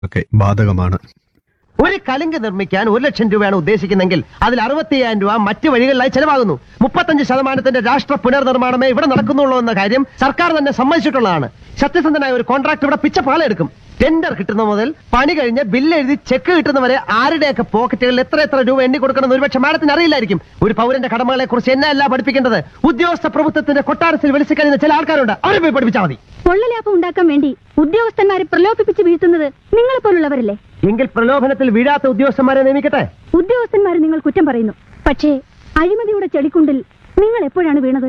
ഒക്കെ ബാധകമാണ് ഒരു കലുങ്ക് നിർമ്മിക്കാൻ ഒരു ലക്ഷം രൂപയാണ് ഉദ്ദേശിക്കുന്നെങ്കിൽ അതിൽ അറുപത്തിയ്യായിരം രൂപ മറ്റു വഴികളിലായി ചെലവാകുന്നു മുപ്പത്തഞ്ച് ശതമാനത്തിന്റെ രാഷ്ട്ര പുനർനിർമ്മാണമേ ഇവിടെ നടക്കുന്നുള്ളൂ എന്ന കാര്യം സർക്കാർ തന്നെ സമ്മതിച്ചിട്ടുള്ളതാണ് സത്യസന്ധനായ ഒരു കോൺട്രാക്ട് ഇവിടെ പിച്ച പാളെടുക്കും ടെൻഡർ കിട്ടുന്ന മുതൽ പണി കഴിഞ്ഞ് ബില്ല് എഴുതി ചെക്ക് കിട്ടുന്നവരെ ആരുടെയൊക്കെ പോക്കറ്റുകളിൽ എത്ര എത്ര രൂപ എണ്ണി കൊടുക്കണമെന്ന് ഒരുപക്ഷെ മാഡത്തിന് അറിയില്ലായിരിക്കും ഒരു പൗരന്റെ കടമകളെ കുറിച്ച് എന്നല്ല പഠിപ്പിക്കേണ്ടത് ഉദ്യോഗസ്ഥ പ്രഭുത്വത്തിന്റെ കൊട്ടാരത്തിൽ വിളിച്ചു കഴിയുന്ന ചില ആൾക്കാരുണ്ട് അവരെ പോയി പഠിപ്പിച്ചാൽ മതി കൊള്ളലാഭം ഉണ്ടാക്കാൻ വേണ്ടി ഉദ്യോഗസ്ഥന്മാരെ പ്രലോഭിപ്പിച്ച് വീഴ്ത്തുന്നത് നിങ്ങളെ പോലുള്ളവരല്ലേ എങ്കിൽ പ്രലോഭനത്തിൽ വീഴാത്ത ഉദ്യോഗസ്ഥന്മാരെ നിയമിക്കട്ടെ ഉദ്യോഗസ്ഥന്മാരെ നിങ്ങൾ കുറ്റം പറയുന്നു പക്ഷേ അഴിമതിയുടെ ചെളിക്കുണ്ടിൽ നിങ്ങൾ എപ്പോഴാണ് വീണത്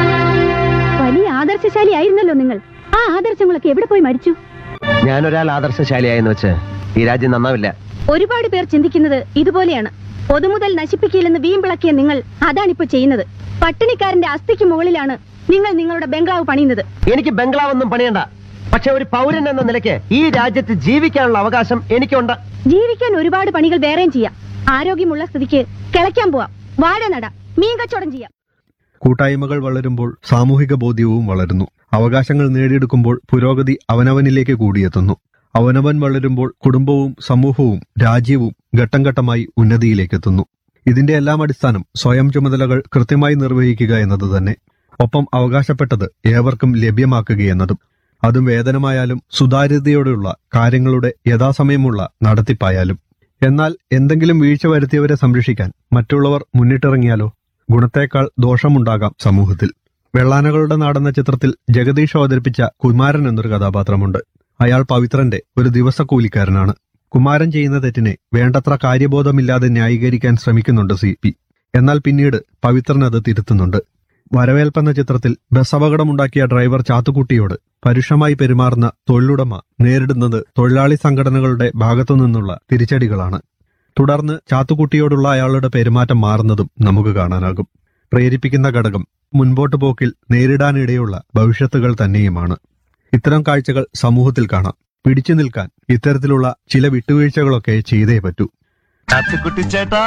വലിയ ആദർശശാലി ആയിരുന്നല്ലോ നിങ്ങൾ ആ ആദർശങ്ങളൊക്കെ എവിടെ പോയി മരിച്ചു ഞാനൊരാൾ ആദർശശാലിയായെന്ന് വെച്ച് ഈ രാജ്യം നന്നാവില്ല ഒരുപാട് പേർ ചിന്തിക്കുന്നത് ഇതുപോലെയാണ് പൊതുമുതൽ നശിപ്പിക്കില്ലെന്ന് വീമ്പിളക്കിയ നിങ്ങൾ അതാണിപ്പോ ചെയ്യുന്നത് പട്ടിണിക്കാരന്റെ അസ്ഥിക്ക് മുകളിലാണ് നിങ്ങൾ നിങ്ങളുടെ ബംഗ്ലാവ് പണിയുന്നത് എനിക്ക് ബംഗ്ലാവൊന്നും പണിയണ്ട പക്ഷെ ഒരു പൗരൻ എന്ന നിലയ്ക്ക് ഈ രാജ്യത്ത് ജീവിക്കാനുള്ള അവകാശം എനിക്കുണ്ട് ജീവിക്കാൻ ഒരുപാട് പണികൾ വേറെയും ചെയ്യാം ആരോഗ്യമുള്ള സ്ഥിതിക്ക് കിളയ്ക്കാൻ പോവാം വാഴ നടാം മീൻ കച്ചവടം ചെയ്യാം കൂട്ടായ്മകൾ വളരുമ്പോൾ സാമൂഹിക ബോധ്യവും വളരുന്നു അവകാശങ്ങൾ നേടിയെടുക്കുമ്പോൾ പുരോഗതി അവനവനിലേക്ക് കൂടിയെത്തുന്നു അവനവൻ വളരുമ്പോൾ കുടുംബവും സമൂഹവും രാജ്യവും ഘട്ടം ഘട്ടമായി ഉന്നതിയിലേക്കെത്തുന്നു ഇതിന്റെ എല്ലാം അടിസ്ഥാനം സ്വയം ചുമതലകൾ കൃത്യമായി നിർവഹിക്കുക എന്നത് തന്നെ ഒപ്പം അവകാശപ്പെട്ടത് ഏവർക്കും ലഭ്യമാക്കുകയെന്നതും അതും വേതനമായാലും സുതാര്യതയോടെയുള്ള കാര്യങ്ങളുടെ യഥാസമയമുള്ള നടത്തിപ്പായാലും എന്നാൽ എന്തെങ്കിലും വീഴ്ച വരുത്തിയവരെ സംരക്ഷിക്കാൻ മറ്റുള്ളവർ മുന്നിട്ടിറങ്ങിയാലോ ഗുണത്തേക്കാൾ ദോഷമുണ്ടാകാം സമൂഹത്തിൽ വെള്ളാനകളുടെ നാടെന്ന ചിത്രത്തിൽ ജഗദീഷ് അവതരിപ്പിച്ച കുമാരൻ എന്നൊരു കഥാപാത്രമുണ്ട് അയാൾ പവിത്രന്റെ ഒരു ദിവസക്കൂലിക്കാരനാണ് കുമാരൻ ചെയ്യുന്ന തെറ്റിനെ വേണ്ടത്ര കാര്യബോധമില്ലാതെ ന്യായീകരിക്കാൻ ശ്രമിക്കുന്നുണ്ട് സി പി എന്നാൽ പിന്നീട് പവിത്രൻ അത് തിരുത്തുന്നുണ്ട് വരവേൽപ്പെന്ന ചിത്രത്തിൽ ബസ് അപകടമുണ്ടാക്കിയ ഡ്രൈവർ ചാത്തുക്കുട്ടിയോട് പരുഷമായി പെരുമാറുന്ന തൊഴിലുടമ നേരിടുന്നത് തൊഴിലാളി സംഘടനകളുടെ ഭാഗത്തുനിന്നുള്ള തിരിച്ചടികളാണ് തുടർന്ന് ചാത്തുക്കുട്ടിയോടുള്ള അയാളുടെ പെരുമാറ്റം മാറുന്നതും നമുക്ക് കാണാനാകും പ്രേരിപ്പിക്കുന്ന ഘടകം മുൻപോട്ട് പോക്കിൽ നേരിടാനിടയുള്ള ഭവിഷ്യത്തുകൾ തന്നെയുമാണ് ഇത്തരം കാഴ്ചകൾ സമൂഹത്തിൽ കാണാം പിടിച്ചു നിൽക്കാൻ ഇത്തരത്തിലുള്ള ചില വിട്ടുവീഴ്ചകളൊക്കെ ചെയ്തേ പറ്റൂ ചാത്തുക്കുട്ടി ചേട്ടാ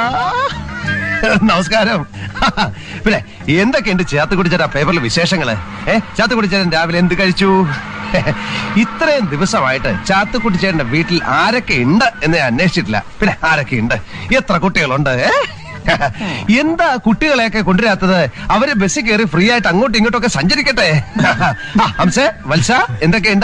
നമസ്കാരം പിന്നെ എന്തൊക്കെയുണ്ട് ചാത്തുക്കുട്ടി ചേട്ടാ പേപ്പറിൽ വിശേഷങ്ങള് ഏ ചാത്തുക്കുട്ടി ചേട്ടൻ രാവിലെ എന്ത് കഴിച്ചു ഇത്രയും ദിവസമായിട്ട് ചാത്തുക്കുട്ടി ചേട്ടന്റെ വീട്ടിൽ ആരൊക്കെ ഉണ്ട് എന്ന് ഞാൻ അന്വേഷിച്ചിട്ടില്ല പിന്നെ ആരൊക്കെ ഉണ്ട് എത്ര കുട്ടികളുണ്ട് ഏ? എന്താ കുട്ടികളെയൊക്കെ കൊണ്ടുവരാത്തത് അവര് ബസ്സിൽ കയറി ഫ്രീ ആയിട്ട് അങ്ങോട്ടും ഇങ്ങോട്ടും ഒക്കെ സഞ്ചരിക്കട്ടെ ആ, ഹംസേ വത്സ എന്തൊക്കെയുണ്ട്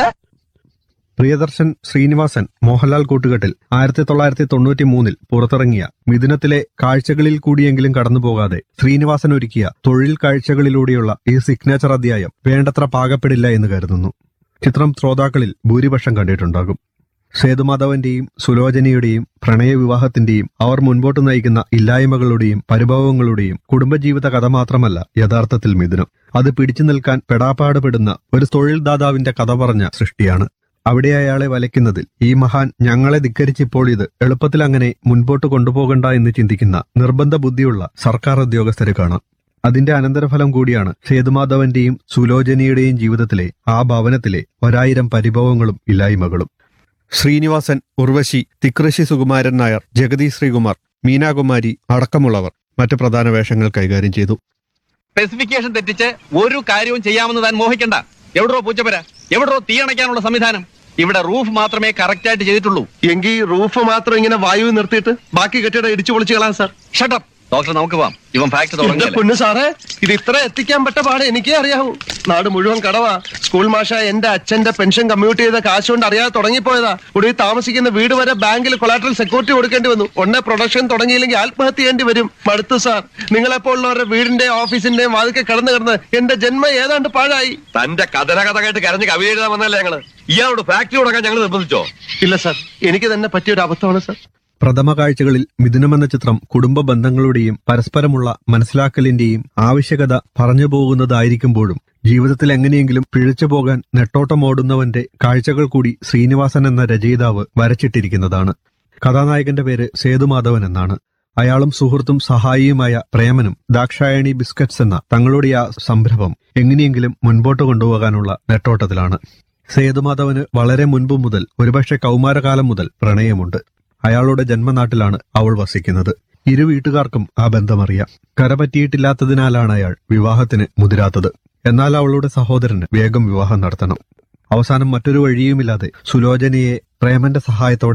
പ്രിയദർശൻ ശ്രീനിവാസൻ മോഹൻലാൽ കൂട്ടുകെട്ടിൽ ആയിരത്തി തൊള്ളായിരത്തി തൊണ്ണൂറ്റി മൂന്നിൽ പുറത്തിറങ്ങിയ മിഥുനത്തിലെ കാഴ്ചകളിൽ കൂടിയെങ്കിലും കടന്നുപോകാതെ ശ്രീനിവാസൻ ഒരുക്കിയ തൊഴിൽ കാഴ്ചകളിലൂടെയുള്ള ഈ സിഗ്നേച്ചർ അധ്യായം വേണ്ടത്ര പാകപ്പെടില്ല എന്ന് കരുതുന്നു ചിത്രം ശ്രോതാക്കളിൽ ഭൂരിപക്ഷം കണ്ടിട്ടുണ്ടാകും സേതുമാധവന്റെയും സുലോചനയുടെയും പ്രണയവിവാഹത്തിന്റെയും അവർ മുൻപോട്ട് നയിക്കുന്ന ഇല്ലായ്മകളുടെയും പരിഭവങ്ങളുടെയും കുടുംബജീവിത കഥ മാത്രമല്ല യഥാർത്ഥത്തിൽ മിഥുനം അത് പിടിച്ചു നിൽക്കാൻ പെടാപ്പാടുപെടുന്ന ഒരു തൊഴിൽ ദാതാവിന്റെ കഥ പറഞ്ഞ സൃഷ്ടിയാണ് അവിടെ അയാളെ വലയ്ക്കുന്നതിൽ ഈ മഹാൻ ഞങ്ങളെ ധിക്കരിച്ചിപ്പോൾ ഇത് എളുപ്പത്തിൽ അങ്ങനെ മുൻപോട്ട് കൊണ്ടുപോകണ്ട എന്ന് ചിന്തിക്കുന്ന നിർബന്ധ ബുദ്ധിയുള്ള സർക്കാർ ഉദ്യോഗസ്ഥരെ കാണാം അതിന്റെ അനന്തരഫലം കൂടിയാണ് സേതുമാധവന്റെയും സുലോചനയുടെയും ജീവിതത്തിലെ ആ ഭവനത്തിലെ ഒരായിരം പരിഭവങ്ങളും ഇല്ലായ്മകളും ശ്രീനിവാസൻ ഉർവശി തിക്കൃഷി സുകുമാരൻ നായർ ജഗതി ശ്രീകുമാർ മീനാകുമാരി അടക്കമുള്ളവർ മറ്റ് പ്രധാന വേഷങ്ങൾ കൈകാര്യം ചെയ്തു സ്പെസിഫിക്കേഷൻ തെറ്റിച്ച് ഒരു കാര്യവും ചെയ്യാമെന്ന് താൻ മോഹിക്കണ്ട എവിടോ പൂച്ചപ്പര എവിടോ തീയണയ്ക്കാനുള്ള സംവിധാനം ഇവിടെ റൂഫ് മാത്രമേ കറക്റ്റ് ആയിട്ട് ചെയ്തിട്ടുള്ളൂ എങ്കിൽ റൂഫ് മാത്രം ഇങ്ങനെ വായു നിർത്തിയിട്ട് ബാക്കി കെട്ടിടം ഇടിച്ചു പൊളിച്ചു കളാം സാർ ഷട്ടപ്പ് ഡോക്ടർ നമുക്ക് പോവാം ഇവൻ ഫാക്ട് എന്റെ തുടങ്ങില്ല പൊന്നു സാറേ ഇത് ഇത്ര എത്തിക്കാൻ പറ്റ പാട് എനിക്കേ അറിയാവൂ നാട് മുഴുവൻ കടവാ സ്കൂൾ മാഷ എന്റെ അച്ഛന്റെ പെൻഷൻ കമ്മ്യൂട്ട് ചെയ്ത കാശ് കൊണ്ട് അറിയാതെ തുടങ്ങിപ്പോയതാ ഒടുവിൽ താമസിക്കുന്ന വീട് വരെ ബാങ്കിൽ കൊളാട്രൽ സെക്യൂരിറ്റി കൊടുക്കേണ്ടി വന്നു ഒന്നേ പ്രൊഡക്ഷൻ തുടങ്ങിയില്ലെങ്കിൽ ആത്മഹത്യ ചെയ്യേണ്ടി വരും മടുത്തു സാർ നിങ്ങളെപ്പോലുള്ളവരുടെ വീടിന്റെ ഓഫീസിന്റെയും വാതിക്കെ കടന്നു കിടന്ന് എന്റെ ജന്മം ഏതാണ്ട് പാഴായി തന്റെ കഥന കഥ കേട്ട് കരഞ്ഞ് കവിത എഴുതാൻ വന്നല്ലേ ഞങ്ങള് ഇയാളോട് ഫാക്ടറി തുടങ്ങാൻ ഞങ്ങൾ നിർബന്ധിച്ചോ ഇല്ല സാർ എനിക്ക് തന്നെ പറ്റിയൊരു അബദ്ധമാണ് സാർ പ്രഥമ കാഴ്ചകളിൽ മിഥുനമെന്ന ചിത്രം കുടുംബ ബന്ധങ്ങളുടെയും പരസ്പരമുള്ള മനസ്സിലാക്കലിന്റെയും ആവശ്യകത പറഞ്ഞു പോകുന്നതായിരിക്കുമ്പോഴും ജീവിതത്തിൽ എങ്ങനെയെങ്കിലും പിഴച്ചു പോകാൻ നെട്ടോട്ടമോടുന്നവന്റെ കാഴ്ചകൾ കൂടി ശ്രീനിവാസൻ എന്ന രചയിതാവ് വരച്ചിട്ടിരിക്കുന്നതാണ് കഥാനായകന്റെ പേര് സേതുമാധവൻ എന്നാണ് അയാളും സുഹൃത്തും സഹായിയുമായ പ്രേമനും ദാക്ഷായണി ബിസ്ക്കറ്റ്സ് എന്ന തങ്ങളുടെ ആ സംരംഭം എങ്ങനെയെങ്കിലും മുൻപോട്ട് കൊണ്ടുപോകാനുള്ള നെട്ടോട്ടത്തിലാണ് സേതുമാധവന് വളരെ മുൻപ് മുതൽ ഒരുപക്ഷെ കൗമാരകാലം മുതൽ പ്രണയമുണ്ട് അയാളുടെ ജന്മനാട്ടിലാണ് അവൾ വസിക്കുന്നത് ഇരു വീട്ടുകാർക്കും ആ ബന്ധമറിയാം കരപറ്റിയിട്ടില്ലാത്തതിനാലാണ് അയാൾ വിവാഹത്തിന് മുതിരാത്തത് എന്നാൽ അവളുടെ സഹോദരന് വേഗം വിവാഹം നടത്തണം അവസാനം മറ്റൊരു വഴിയുമില്ലാതെ സുലോചനയെ പ്രേമന്റെ സഹായത്തോടെ